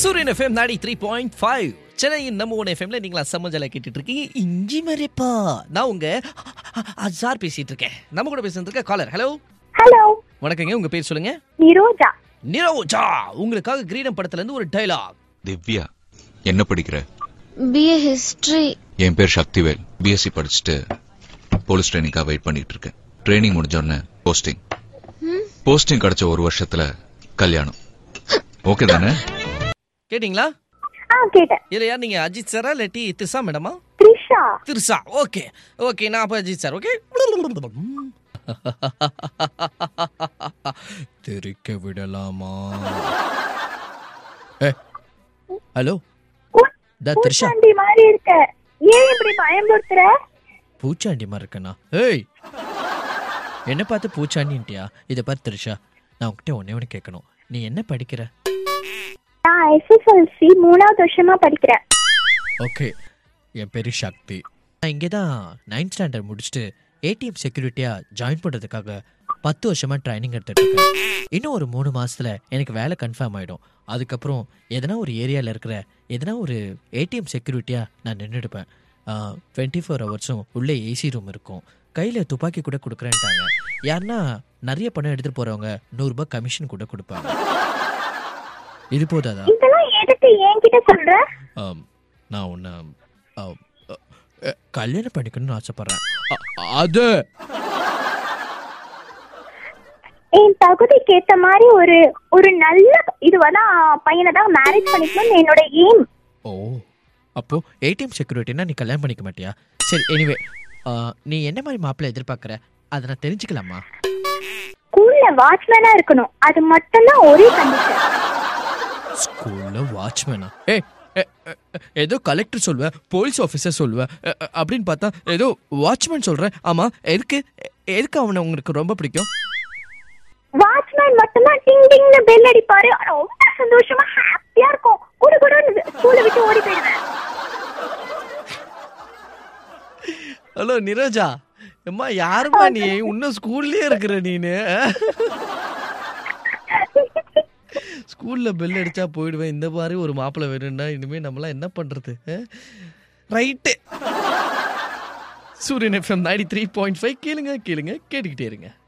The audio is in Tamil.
சூரியன் எஃப்எம் நாடி த்ரீ பாயிண்ட் ஃபைவ் சென்னையின் நம்ம ஒன் எஃப்எம்ல நீங்களா சம்மஜல கேட்டுட்டு இருக்கீங்க இஞ்சி மறைப்பா நான் உங்க அசார் பேசிட்டு இருக்கேன் நம்ம கூட பேசிட்டு இருக்க காலர் ஹலோ ஹலோ வணக்கங்க உங்க பேர் சொல்லுங்க நிரோஜா நிரோஜா உங்களுக்காக கிரீடம் படத்துல இருந்து ஒரு டைலாக் திவ்யா என்ன படிக்கிற பிஏ ஹிஸ்டரி என் பேர் சக்திவேல் பிஎஸ்சி படிச்சுட்டு போலீஸ் ட்ரைனிங்காக வெயிட் பண்ணிட்டு இருக்கேன் ட்ரைனிங் முடிஞ்ச உடனே போஸ்டிங் போஸ்டிங் கிடைச்ச ஒரு வருஷத்துல கல்யாணம் ஓகே தானே கேட்டிங்களா ஆ கேட்டேன் இல்ல யார் நீங்க அஜித் சாரா இல்லாட்டி திரிசா மேடமா த்ரிஷா திருசா ஓகே ஓகே நான் அப்ப அஜித் சார் ஓகே தெரிக்க விடலாமா ஹலோ தா த்ரிஷா பூச்சாண்டி மாதிரி இருக்க ஏன் இப்படி பயன்படுத்துற பூச்சாண்டி மாதிரி இருக்கண்ணா ஏய் என்ன பார்த்து பூச்சாண்டின்ட்டியா இதை பார்த்து த்ரிஷா நான் உன்கிட்ட ஒன்னே ஒன்று கேட்கணும் நீ என்ன படிக்கிற நான் எஸ்எஸ்எல்சி மூணாவது வருஷமா படிக்கிறேன் ஓகே என் பேரு சக்தி நான் இங்கே தான் நைன்த் ஸ்டாண்டர்ட் முடிச்சுட்டு ஏடிஎம் செக்யூரிட்டியாக ஜாயின் பண்ணுறதுக்காக பத்து வருஷமாக ட்ரைனிங் எடுத்துட்டு இருக்கேன் இன்னும் ஒரு மூணு மாசத்துல எனக்கு வேலை கன்ஃபார்ம் ஆகிடும் அதுக்கப்புறம் எதனா ஒரு ஏரியாவில் இருக்கிற எதனா ஒரு ஏடிஎம் செக்யூரிட்டியாக நான் நின்றுடுப்பேன் டுவெண்ட்டி ஃபோர் ஹவர்ஸும் உள்ளே ஏசி ரூம் இருக்கும் கையில் துப்பாக்கி கூட கொடுக்குறேன்ட்டாங்க யாருன்னா நிறைய பணம் எடுத்துகிட்டு போகிறவங்க நூறுரூபா கமிஷன் கூட கொடுப்பாங்க இது போதாதா இதெல்லாம் எதுக்கு என்கிட்ட சொல்ற ஆம், நான் உன்னை ஆம், அ, அ, கல்யாணம் பண்ணிக்கணும்னு ஆசைப்படுறேன் அ- அது என் தகுதிக்கு ஏத்த மாதிரி ஒரு ஒரு நல்ல இதுவதான் பையனை தான் மேரேஜ் பண்ணிக்கணும்னு என்னோட எய்ம் ஓ அப்போ ஏடிஎம் செக்யூரிட்டினா நீ கல்யாணம் பண்ணிக்க மாட்டியா சரி எனிவே நீ என்ன மாதிரி மாப்பிள்ளை எதிர்பார்க்குற அதை நான் தெரிஞ்சுக்கலாமா ஸ்கூல்ல வாட்ச்மேனா இருக்கணும் அது மட்டும்தான் ஒரே கண்டிஷன் ஸ்கூல்ல வாட்ச்மேனா ஏ ஏதோ கலெக்டர் சொல்லுவேன் போலீஸ் ஆஃபீஸர் சொல்லுவேன் அ, அ, அப்படின்னு பார்த்தா ஏதோ வாட்ச்மேன் சொல்கிறேன் ஆமாம் எதுக்கு எ- எதுக்கு அவனை உங்களுக்கு ரொம்ப பிடிக்கும் வாட்ச்மேன் மட்டும்தான் டிங் டிங்னு பெல் அடிப்பாரு ரொம்ப சந்தோஷமா ஹாப்பியா இருக்கும் குடு குடுன்னு ஸ்கூலை விட்டு ஓடி போயிடுவேன் ஹலோ நிரோஜா அம்மா யாரும்மா நீ இன்னும் ஸ்கூல்லயே இருக்கிற நீனு ஸ்கூல்ல பெல் அடிச்சா போயிடுவேன் இந்த மாதிரி ஒரு மாப்பிள்ளை வேணும்னா இனிமே நம்மளாம் என்ன பண்றது right Suriyan FM ninety three point five கேளுங்க கேளுங்க கேட்டுக்கிட்டே இருங்க